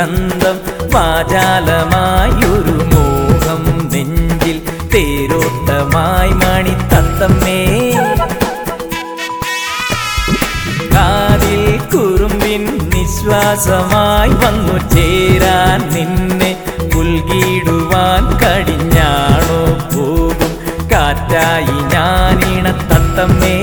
ചന്തം വാചാലമായൊരു മോഹം നെഞ്ചിൽ തേരോട്ടമായി മണി തത്തമ്മേ കാതിൽ കുറുമ്പിൻ നിശ്വാസമായി വന്നു ചേരാൻ നിന്നെ പുൽകിടുവാൻ കടിഞ്ഞാണോ പോകും കാറ്റായി ഞാനിണ തത്തമ്മേ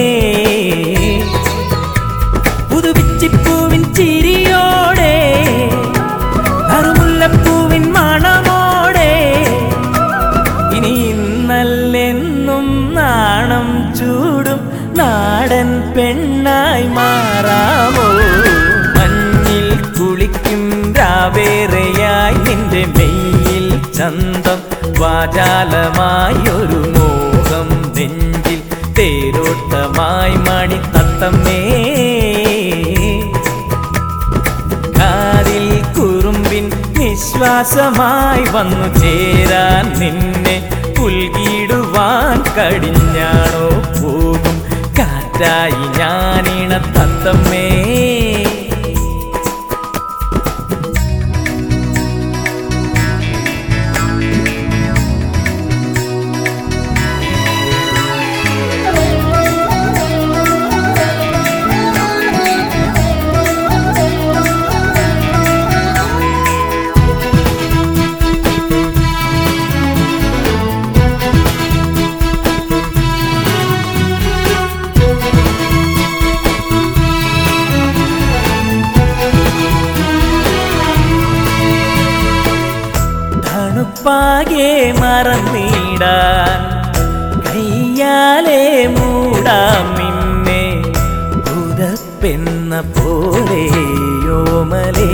പുതുപിച്ചിപ്പൂവിൻ ചിരിയോടെ നറുമുല്ലപ്പൂവിൻ മണമോടെ ഇനി ഇന്നല്ലെന്നും നാണം ചൂടും നാടൻ പെണ്ണായി മാറാമോ മഞ്ഞിൽ കുളിക്കും രാവേറെയായി നിന്റെ മെയ്യിൽ ചന്തം വാചാലമായൊരു മോഹം നെഞ്ചിൽ തേരോട്ടമായി മണി തത്തമ്മേ കാതിൽ കുറുമ്പിൻ നിശ്വാസമായി വന്നു ചേരാൻ നിന്നെ പുൽകിടുവാൻ കടിഞ്ഞാണോ പോകും കാറ്റായി ഞാനിണ തത്തമ്മേ തണുപ്പാകെ മറന്നിടാൻ കയ്യാലെ മൂടാം നിന്നെ ഭൂതപ്പെന്ന പോലെയോമലേ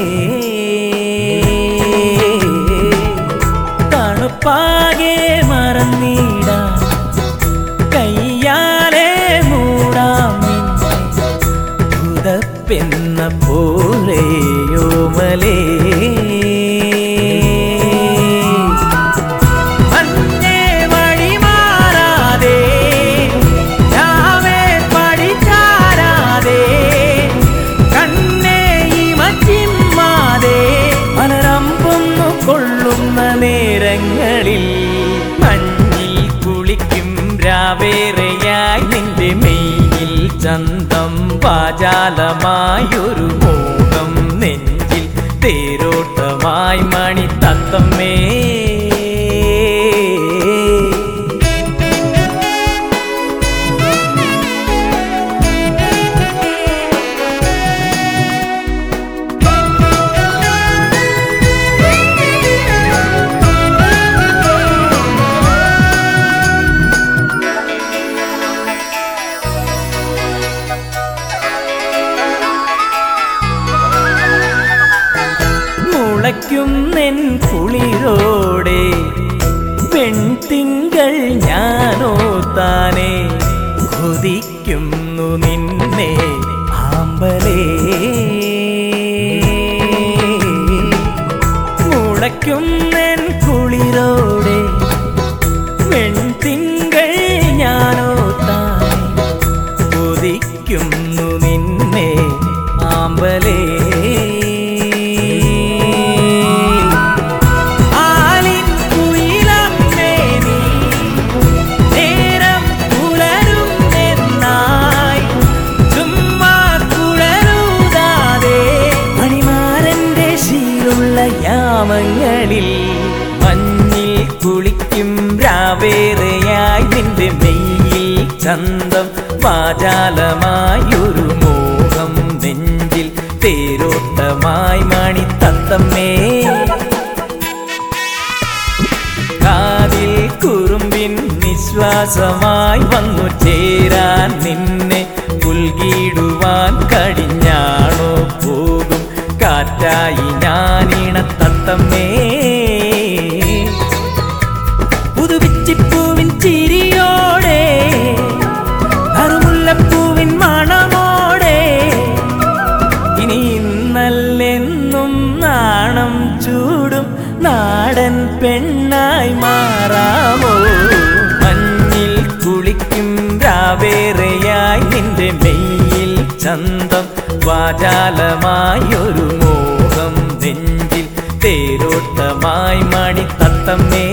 തണുപ്പാകെ മറന്നിടാൻ കയ്യാലെ മൂടാം നിന്നെ ഭൂതപ്പെന്ന പോലെയോമലേ മഞ്ഞേ വഴി മാറാതെ രാവേ പടിചാരാതെ കണ്ണേ ഇമച്ചിമ്മാതെ മലരമ്പൊന്നു കൊള്ളുന്ന നേരങ്ങളിൽ മഞ്ഞിൽ കുളിക്കും രാവേറെയായി നിന്റെ മെയ്യിൽ ചന്തം വാചാലമായൊരു മോഹം നെഞ്ചിൽ തേരോട്ടമായി മണി തത്തമ്മേ മുളയ്ക്കും നെൻ കുളിരോടെ പെൺതിങ്കൾ ഞാനോ താനെ കൊതിക്കുന്നു നിന്നെ ആമ്പലേ മുളയ്ക്കും നെൻ കുളിരോടെ പെൺതിങ്കൾ ഞാനോ താനെ കൊതിക്കുന്നു നിന്നെ ആമ്പലേ ആലിൻ കുയിലമ്മേ നീ നേരം പുലരുമെന്നായി ചുമ്മാ കുഴലൂതാതെ മണിമാരന്റെ ശീലുള്ള യാമങ്ങളിൽ മഞ്ഞിൽ കുളിക്കും രാവേറെയായി നിന്റെ മെയ്യിൽ ചന്തം വാചാലമായൊരു മോഹം നെഞ്ചിൽ തേരോട്ടമായി മണി തത്തമ്മേ കാതിൽ കുറുമ്പിൻ നിശ്വാസമായി വന്നു ചേരാൻ നിന്നെ പുൽകിടുവാൻ കടിഞ്ഞാണോ പോകും കാറ്റായി ഞാനിണ തത്തമ്മേ പുതുപിച്ചിപ്പൂവിൻ ചിരിയോടെ നറുമുല്ലപ്പൂവിൻ മണമോടെ ഇനി ഇന്നല്ലെന്നും നാണം ചൂടും നാടൻ പെണ്ണായി മാറാമോ മഞ്ഞിൽ കുളിക്കും രാവേറെയായി നിന്റെ മെയ്യിൽ ചന്തം വാചാലമായൊരു മോഹം തേരോട്ടമായി മണി തത്തമ്മേ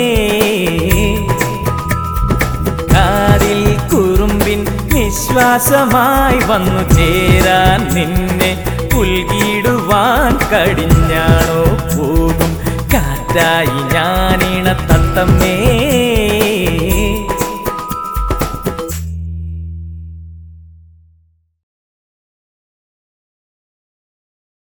കാതിൽ കുറുമ്പിൻ നിശ്വാസമായി വന്നു ചേരാൻ നിന്നെ പുൽകിടുവാൻ കടിഞ്ഞാണോ പോകും കാറ്റായി ഞാനിണ തത്തമ്മേ